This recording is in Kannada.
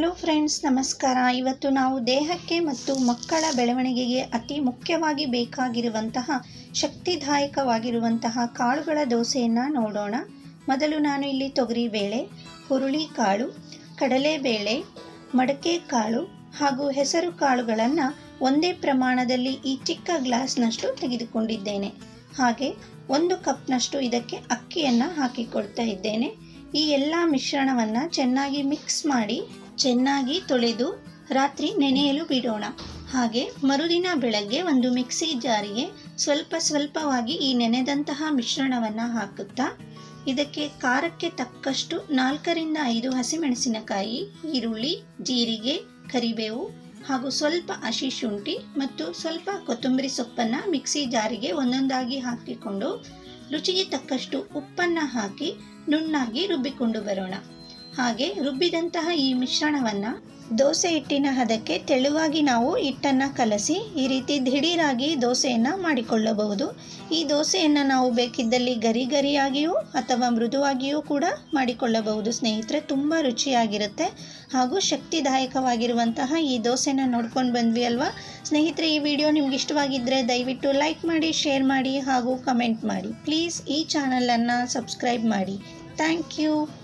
ಹಲೋ ಫ್ರೆಂಡ್ಸ್ ನಮಸ್ಕಾರ ಇವತ್ತು ನಾವು ದೇಹಕ್ಕೆ ಮತ್ತು ಮಕ್ಕಳ ಬೆಳವಣಿಗೆಗೆ ಅತಿ ಮುಖ್ಯವಾಗಿ ಬೇಕಾಗಿರುವಂತಹ ಶಕ್ತಿದಾಯಕವಾಗಿರುವಂತಹ ಕಾಳುಗಳ ದೋಸೆಯನ್ನು ನೋಡೋಣ ಮೊದಲು ನಾನು ಇಲ್ಲಿ ತೊಗರಿಬೇಳೆ ಹುರುಳಿ ಕಾಳು ಕಡಲೆಬೇಳೆ ಮಡಕೆ ಕಾಳು ಹಾಗೂ ಹೆಸರು ಕಾಳುಗಳನ್ನು ಒಂದೇ ಪ್ರಮಾಣದಲ್ಲಿ ಈ ಚಿಕ್ಕ ಗ್ಲಾಸ್ನಷ್ಟು ತೆಗೆದುಕೊಂಡಿದ್ದೇನೆ ಹಾಗೆ ಒಂದು ಕಪ್ನಷ್ಟು ಇದಕ್ಕೆ ಅಕ್ಕಿಯನ್ನು ಹಾಕಿಕೊಳ್ತಾ ಇದ್ದೇನೆ ಈ ಎಲ್ಲ ಮಿಶ್ರಣವನ್ನು ಚೆನ್ನಾಗಿ ಮಿಕ್ಸ್ ಮಾಡಿ ಚೆನ್ನಾಗಿ ತೊಳೆದು ರಾತ್ರಿ ನೆನೆಯಲು ಬಿಡೋಣ ಹಾಗೆ ಮರುದಿನ ಬೆಳಗ್ಗೆ ಒಂದು ಮಿಕ್ಸಿ ಜಾರಿಗೆ ಸ್ವಲ್ಪ ಸ್ವಲ್ಪವಾಗಿ ಈ ನೆನೆದಂತಹ ಮಿಶ್ರಣವನ್ನು ಹಾಕುತ್ತಾ ಇದಕ್ಕೆ ಖಾರಕ್ಕೆ ತಕ್ಕಷ್ಟು ನಾಲ್ಕರಿಂದ ಐದು ಹಸಿಮೆಣಸಿನಕಾಯಿ ಈರುಳ್ಳಿ ಜೀರಿಗೆ ಕರಿಬೇವು ಹಾಗೂ ಸ್ವಲ್ಪ ಹಸಿ ಶುಂಠಿ ಮತ್ತು ಸ್ವಲ್ಪ ಕೊತ್ತಂಬರಿ ಸೊಪ್ಪನ್ನು ಮಿಕ್ಸಿ ಜಾರಿಗೆ ಒಂದೊಂದಾಗಿ ಹಾಕಿಕೊಂಡು ರುಚಿಗೆ ತಕ್ಕಷ್ಟು ಉಪ್ಪನ್ನು ಹಾಕಿ ನುಣ್ಣಾಗಿ ರುಬ್ಬಿಕೊಂಡು ಬರೋಣ ಹಾಗೆ ರುಬ್ಬಿದಂತಹ ಈ ಮಿಶ್ರಣವನ್ನು ದೋಸೆ ಹಿಟ್ಟಿನ ಹದಕ್ಕೆ ತೆಳುವಾಗಿ ನಾವು ಹಿಟ್ಟನ್ನು ಕಲಸಿ ಈ ರೀತಿ ದಿಢೀರಾಗಿ ದೋಸೆಯನ್ನು ಮಾಡಿಕೊಳ್ಳಬಹುದು ಈ ದೋಸೆಯನ್ನು ನಾವು ಬೇಕಿದ್ದಲ್ಲಿ ಗರಿ ಗರಿಯಾಗಿಯೂ ಅಥವಾ ಮೃದುವಾಗಿಯೂ ಕೂಡ ಮಾಡಿಕೊಳ್ಳಬಹುದು ಸ್ನೇಹಿತರೆ ತುಂಬ ರುಚಿಯಾಗಿರುತ್ತೆ ಹಾಗೂ ಶಕ್ತಿದಾಯಕವಾಗಿರುವಂತಹ ಈ ದೋಸೆನ ನೋಡ್ಕೊಂಡು ಬಂದ್ವಿ ಅಲ್ವಾ ಸ್ನೇಹಿತರೆ ಈ ವಿಡಿಯೋ ನಿಮ್ಗೆ ಇಷ್ಟವಾಗಿದ್ದರೆ ದಯವಿಟ್ಟು ಲೈಕ್ ಮಾಡಿ ಶೇರ್ ಮಾಡಿ ಹಾಗೂ ಕಮೆಂಟ್ ಮಾಡಿ ಪ್ಲೀಸ್ ಈ ಚಾನಲನ್ನು ಸಬ್ಸ್ಕ್ರೈಬ್ ಮಾಡಿ ಥ್ಯಾಂಕ್ ಯು